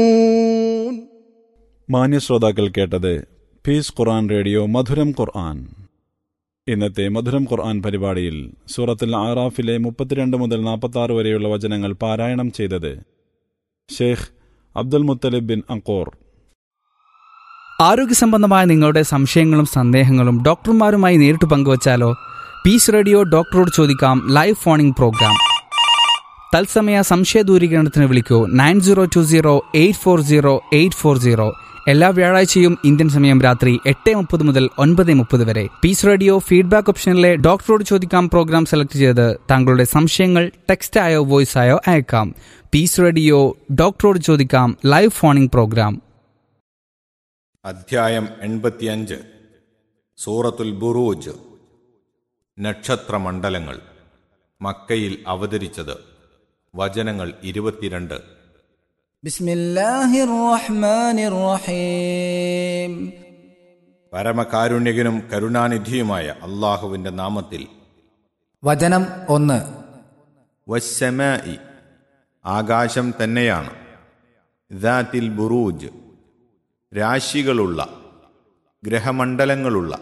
മാന്യശ്രോതാക്കൾ കേട്ടത് പീസ് ഖുർആൻ റേഡിയോ മധുരം ഖുർആൻ ഇന്നത്തെ മധുരം ഖുർആൻ പരിപാടിയിൽ സൂറത്തുൽ ആറാഫിലെ മുപ്പത്തിരണ്ട് മുതൽ നാൽപ്പത്തി വരെയുള്ള വചനങ്ങൾ പാരായണം ചെയ്തത് ഷെയ്ഖ് അബ്ദുൽ മുത്തലിബ് ബിൻ അങ്കോർ ആരോഗ്യ സംബന്ധമായ നിങ്ങളുടെ സംശയങ്ങളും സന്ദേഹങ്ങളും ഡോക്ടർമാരുമായി നേരിട്ട് പങ്കുവച്ചാലോ പീസ് റേഡിയോ ഡോക്ടറോട് ചോദിക്കാം ലൈവ് ഫോണിംഗ് പ്രോഗ്രാം തത്സമയ സംശയ ദൂരീകരണത്തിന് വിളിക്കൂ nine zero two zero eight four zero eight four zero എല്ലാ വ്യാഴാഴ്ചയും ഇന്ത്യൻ സമയം രാത്രി എട്ട് മുപ്പത് മുതൽ ഒൻപത് മുപ്പത് വരെ പീസ് റേഡിയോ ഫീഡ്ബാക്ക് ഓപ്ഷനിലെ ഡോക്ടറോട് ചോദിക്കാം പ്രോഗ്രാം സെലക്ട് ചെയ്ത് താങ്കളുടെ സംശയങ്ങൾ ടെക്സ്റ്റ് ആയോ വോയിസ് ആയോ അയക്കാം പീസ് റേഡിയോ ഡോക്ടറോട് ചോദിക്കാം ലൈവ് ഫോണിംഗ് പ്രോഗ്രാം അധ്യായം എൺപത്തിയഞ്ച് സൂറത്തുൽ ബുറൂജ് നക്ഷത്രമണ്ഡലങ്ങൾ മക്കയിൽ അവതരിച്ചത് വചനങ്ങൾ ഇരുപത്തിരണ്ട് بسم الله الرحمن الرحيم പരമകാരുണ്യകനും കരുണാനിധിയുമായ അള്ളാഹുവിന്റെ നാമത്തിൽ വചനം ഒന്ന് വസ്സമായി ആകാശം തന്നെയാണ് ദാത്തിൽ ബുറൂജ് രാശികളുള്ള ഗ്രഹമണ്ഡലങ്ങളുള്ള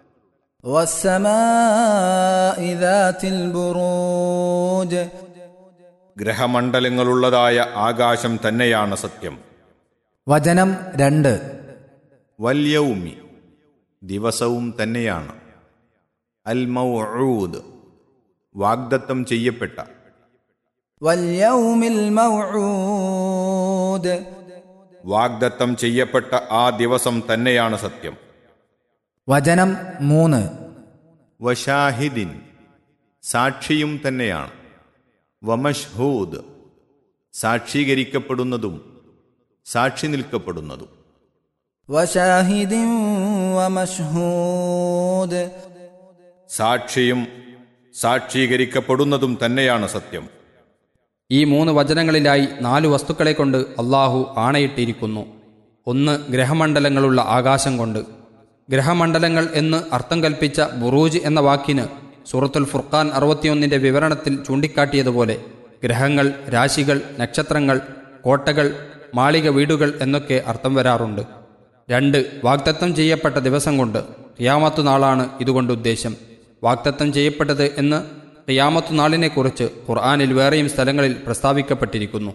والسماء ذات البروج ഗ്രഹമണ്ഡലങ്ങളുള്ളതായ ആകാശം തന്നെയാണ് സത്യം വചനം രണ്ട് വല്യൗമി ദിവസവും തന്നെയാണ് അൽ മൗഊദ് വാഗ്ദത്തം ചെയ്യപ്പെട്ട واليوم الموعود വാഗ്ദത്തം ചെയ്യപ്പെട്ട ആ ദിവസം തന്നെയാണ് സത്യം വചനം മൂന്ന് വഷാഹിദിൻ സാക്ഷിയും തന്നെയാണ് വമഷ്ഹൂദ് സാക്ഷീകരിക്കപ്പെടുന്നതും സാക്ഷി നിൽക്കപ്പെടുന്നതും وشاهد ومشهود സാക്ഷിയും സാക്ഷീകരിക്കപ്പെടുന്നതും തന്നെയാണ് സത്യം ഈ മൂന്ന് വചനങ്ങളിലായി നാല് വസ്തുക്കളെ കൊണ്ട് അള്ളാഹു ആണയിട്ടിരിക്കുന്നു ഒന്ന് ഗ്രഹമണ്ഡലങ്ങളുള്ള ആകാശം കൊണ്ട് ഗ്രഹമണ്ഡലങ്ങൾ എന്ന് അർത്ഥം കൽപ്പിച്ച ബുറൂജ് എന്ന വാക്കിന് സൂറത്തുൽ ഫുർഖാൻ അറുപത്തിയൊന്നിന്റെ വിവരണത്തിൽ ചൂണ്ടിക്കാട്ടിയതുപോലെ ഗ്രഹങ്ങൾ രാശികൾ നക്ഷത്രങ്ങൾ കോട്ടകൾ മാളിക വീടുകൾ എന്നൊക്കെ അർത്ഥം വരാറുണ്ട് രണ്ട് വാഗ്ദത്തം ചെയ്യപ്പെട്ട ദിവസം കൊണ്ട് ഖിയാമത്തു നാളാണ് ഇതുകൊണ്ട് ഉദ്ദേശം വാഗ്ദത്തം ചെയ്യപ്പെട്ടത് എന്ന് ഖിയാമത്തു നാളിനെക്കുറിച്ച് ഖുർആാനിൽ വേറെയും സ്ഥലങ്ങളിൽ പ്രസ്താവിക്കപ്പെട്ടിരിക്കുന്നു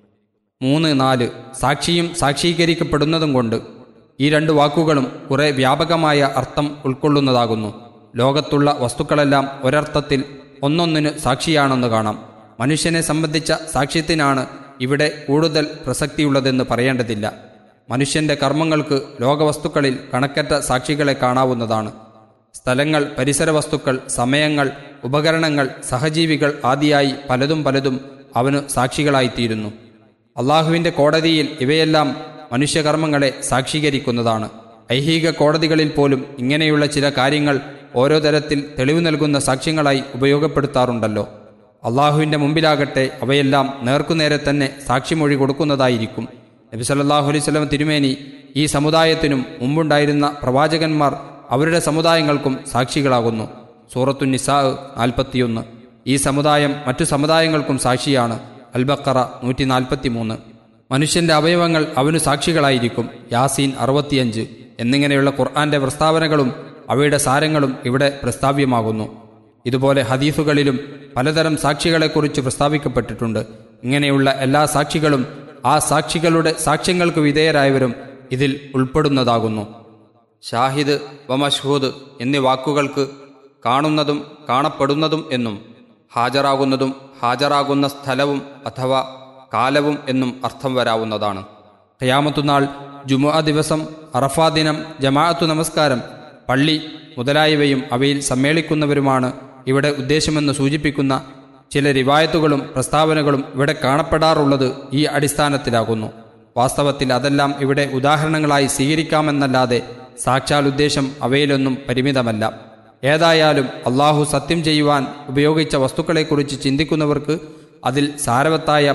മൂന്ന് നാല് സാക്ഷിയും സാക്ഷീകരിക്കപ്പെടുന്നതും കൊണ്ട് ഈ രണ്ട് വാക്കുകളും കുറെ വ്യാപകമായ അർത്ഥം ഉൾക്കൊള്ളുന്നതാകുന്നു ലോകത്തുള്ള വസ്തുക്കളെല്ലാം ഒരർത്ഥത്തിൽ ഒന്നൊന്നിന് സാക്ഷിയാണെന്ന് കാണാം മനുഷ്യനെ സംബന്ധിച്ച സാക്ഷ്യത്തിനാണ് ഇവിടെ കൂടുതൽ പ്രസക്തിയുള്ളതെന്ന് പറയേണ്ടതില്ല മനുഷ്യന്റെ കർമ്മങ്ങൾക്ക് ലോകവസ്തുക്കളിൽ കണക്കറ്റ സാക്ഷികളെ കാണാവുന്നതാണ് സ്ഥലങ്ങൾ പരിസര വസ്തുക്കൾ സമയങ്ങൾ ഉപകരണങ്ങൾ സഹജീവികൾ ആദിയായി പലതും പലതും അവന് സാക്ഷികളായിത്തീരുന്നു അള്ളാഹുവിന്റെ കോടതിയിൽ ഇവയെല്ലാം മനുഷ്യകർമ്മങ്ങളെ സാക്ഷീകരിക്കുന്നതാണ് ഐഹിക കോടതികളിൽ പോലും ഇങ്ങനെയുള്ള ചില കാര്യങ്ങൾ ഓരോ തരത്തിൽ തെളിവ് നൽകുന്ന സാക്ഷ്യങ്ങളായി ഉപയോഗപ്പെടുത്താറുണ്ടല്ലോ അള്ളാഹുവിന്റെ മുമ്പിലാകട്ടെ അവയെല്ലാം നേർക്കുനേരെ തന്നെ സാക്ഷിമൊഴി കൊടുക്കുന്നതായിരിക്കും നബി സല്ലല്ലാഹു അലൈഹി വസല്ലം തിരുമേനി ഈ സമുദായത്തിനും മുമ്പുണ്ടായിരുന്ന പ്രവാചകന്മാർ അവരുടെ സമുദായങ്ങൾക്കും സാക്ഷികളാകുന്നു സൂറത്തു നിസാ നാൽപ്പത്തിയൊന്ന് ഈ സമുദായം മറ്റു സമുദായങ്ങൾക്കും സാക്ഷിയാണ് അൽബക്കറ നൂറ്റി നാൽപ്പത്തി മൂന്ന് മനുഷ്യന്റെ അവയവങ്ങൾ അവനു സാക്ഷികളായിരിക്കും യാസീൻ അറുപത്തിയഞ്ച് എന്നിങ്ങനെയുള്ള ഖുർആന്റെ പ്രസ്താവനകളും അവയുടെ സാരങ്ങളും ഇവിടെ പ്രസ്താവ്യമാകുന്നു ഇതുപോലെ ഹദീസുകളിലും പലതരം സാക്ഷികളെക്കുറിച്ച് പ്രസ്താവിക്കപ്പെട്ടിട്ടുണ്ട് ഇങ്ങനെയുള്ള എല്ലാ സാക്ഷികളും ആ സാക്ഷികളുടെ സാക്ഷ്യങ്ങൾക്ക് വിധേയരായവരും ഇതിൽ ഉൾപ്പെടുന്നതാകുന്നു ഷാഹിദ് വമഷ്ഹൂദ് എന്നീ വാക്കുകൾക്ക് കാണുന്നതും കാണപ്പെടുന്നതും എന്നും ഹാജരാകുന്നതും ഹാജരാകുന്ന സ്ഥലവും അഥവാ കാലവും എന്നും അർത്ഥം വരാവുന്നതാണ് ഖിയാമത്തുനാൾ ജുമുഅ ദിവസം അറഫാ ദിനം ജമാഅത്തു നമസ്കാരം പള്ളി മുതലായവയും അവയിൽ സമ്മേളിക്കുന്നവരുമാണ് ഇവിടെ ഉദ്ദേശമെന്ന് സൂചിപ്പിക്കുന്ന ചില റിവായത്തുകളും പ്രസ്താവനകളും ഇവിടെ കാണപ്പെടാറുള്ളത് ഈ അടിസ്ഥാനത്തിലാകുന്നു വാസ്തവത്തിൽ അതെല്ലാം ഇവിടെ ഉദാഹരണങ്ങളായി സ്വീകരിക്കാമെന്നല്ലാതെ സാക്ഷാൽ ഉദ്ദേശം അവയിലൊന്നും പരിമിതമല്ല ഏതായാലും അള്ളാഹു സത്യം ചെയ്യുവാൻ ഉപയോഗിച്ച വസ്തുക്കളെക്കുറിച്ച് ചിന്തിക്കുന്നവർക്ക് അതിൽ സാരവത്തായ